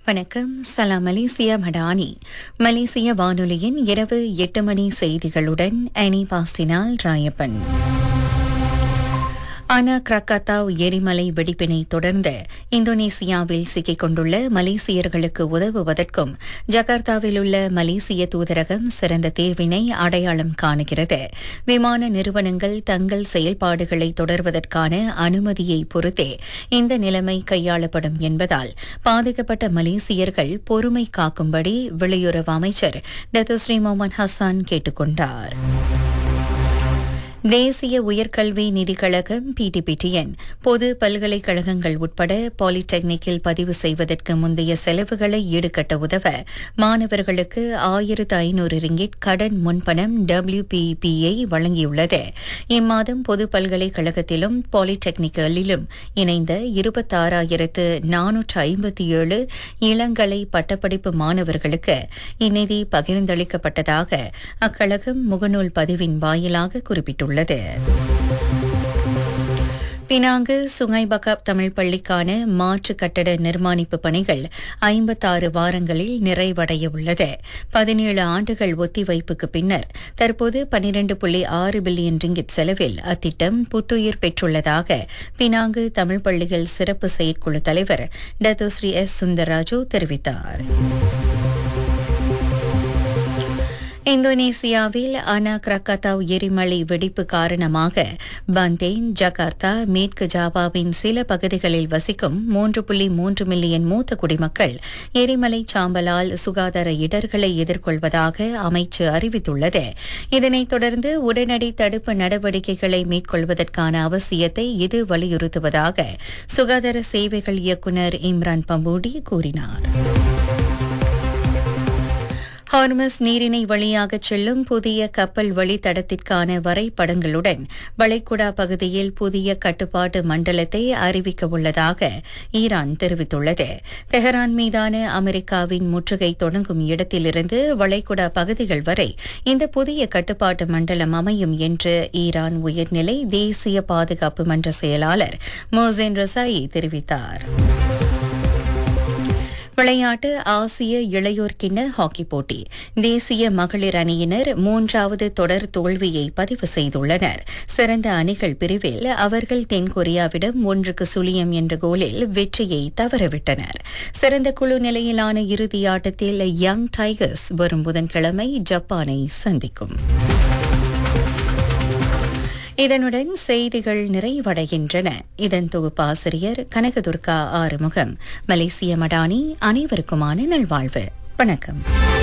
வணக்கம் சலாம் மலேசியா மடானி மலேசிய வானொலியின் இரவு எட்டு மணி செய்திகளுடன் அனி பாஸ்தினால் ராயப்பன் ஆனா கிரக்கத்தாவ் எரிமலை வெடிப்பினை தொடர்ந்து இந்தோனேசியாவில் சிக்கிக் கொண்டுள்ள மலேசியர்களுக்கு உதவுவதற்கும் ஜகார்த்தாவில் உள்ள மலேசிய தூதரகம் சிறந்த தீர்வினை அடையாளம் காணுகிறது விமான நிறுவனங்கள் தங்கள் செயல்பாடுகளை தொடர்வதற்கான அனுமதியை பொறுத்தே இந்த நிலைமை கையாளப்படும் என்பதால் பாதிக்கப்பட்ட மலேசியர்கள் பொறுமை காக்கும்படி வெளியுறவு அமைச்சர் டத்துஸ்ரீ மொஹமத் ஹசான் கேட்டுக் கொண்டார் தேசிய உயர்கல்வி நிதிக் கழகம் பிடிபிடிஎன் பொது பல்கலைக்கழகங்கள் உட்பட பாலிடெக்னிக்கில் பதிவு செய்வதற்கு முந்தைய செலவுகளை ஈடுகட்ட உதவ மாணவர்களுக்கு ஆயிரத்து ஐநூறு ரிங்கிட் கடன் முன்பணம் டபிள்யூபிபியை வழங்கியுள்ளது இம்மாதம் பொது பல்கலைக்கழகத்திலும் பாலிடெக்னிக்கலிலும் இணைந்த இருபத்தாறாயிரத்து நானூற்று ஐம்பத்தி ஏழு இளங்கலை பட்டப்படிப்பு மாணவர்களுக்கு இந்நிதி பகிர்ந்தளிக்கப்பட்டதாக அக்கழகம் முகநூல் பதிவின் வாயிலாக குறிப்பிட்டுள்ளது உள்ளது பினாங்கு சுங்கைபகாப் தமிழ் பள்ளிக்கான மாற்று கட்டட நிர்மாணிப்பு பணிகள் ஐம்பத்தாறு வாரங்களில் நிறைவடைய உள்ளது பதினேழு ஆண்டுகள் ஒத்திவைப்புக்கு பின்னர் தற்போது பனிரண்டு புள்ளி ஆறு பில்லியன் ரிங்கிட் செலவில் அத்திட்டம் புத்துயிர் பெற்றுள்ளதாக பினாங்கு தமிழ் பள்ளிகள் சிறப்பு செயற்குழு தலைவர் டத்துஸ்ரீ எஸ் சுந்தரராஜு தெரிவித்தார் இந்தோனேசியாவில் அனா கிரக்கத்தாவ் எரிமலை வெடிப்பு காரணமாக பந்தேன் ஜகார்த்தா மேற்கு ஜாவாவின் சில பகுதிகளில் வசிக்கும் மூன்று புள்ளி மூன்று மில்லியன் மூத்த குடிமக்கள் எரிமலை சாம்பலால் சுகாதார இடர்களை எதிர்கொள்வதாக அமைச்சு அறிவித்துள்ளது இதனைத் தொடர்ந்து உடனடி தடுப்பு நடவடிக்கைகளை மேற்கொள்வதற்கான அவசியத்தை இது வலியுறுத்துவதாக சுகாதார சேவைகள் இயக்குநர் இம்ரான் பம்பூடி கூறினார் ஹார்மஸ் நீரிணை வழியாக செல்லும் புதிய கப்பல் வழித்தடத்திற்கான வரைபடங்களுடன் வளைகுடா பகுதியில் புதிய கட்டுப்பாட்டு மண்டலத்தை அறிவிக்க உள்ளதாக ஈரான் தெரிவித்துள்ளது தெஹரான் மீதான அமெரிக்காவின் முற்றுகை தொடங்கும் இடத்திலிருந்து வளைகுடா பகுதிகள் வரை இந்த புதிய கட்டுப்பாட்டு மண்டலம் அமையும் என்று ஈரான் உயர்நிலை தேசிய பாதுகாப்பு மன்ற செயலாளர் மோசேன் ரசாயி தெரிவித்தார் விளையாட்டு ஆசிய இளையோர் கிண்ண ஹாக்கி போட்டி தேசிய மகளிர் அணியினர் மூன்றாவது தொடர் தோல்வியை பதிவு செய்துள்ளனர் சிறந்த அணிகள் பிரிவில் அவர்கள் தென்கொரியாவிடம் ஒன்றுக்கு சுழியம் என்ற கோலில் வெற்றியை தவறவிட்டனர் சிறந்த குழு நிலையிலான இறுதி ஆட்டத்தில் யங் டைகர்ஸ் வரும் புதன்கிழமை ஜப்பானை சந்திக்கும் இதனுடன் செய்திகள் நிறைவடைகின்றன இதன் தொகுப்பாசிரியர் கனகதுர்கா ஆறுமுகம் மலேசிய மடானி அனைவருக்குமான நல்வாழ்வு வணக்கம்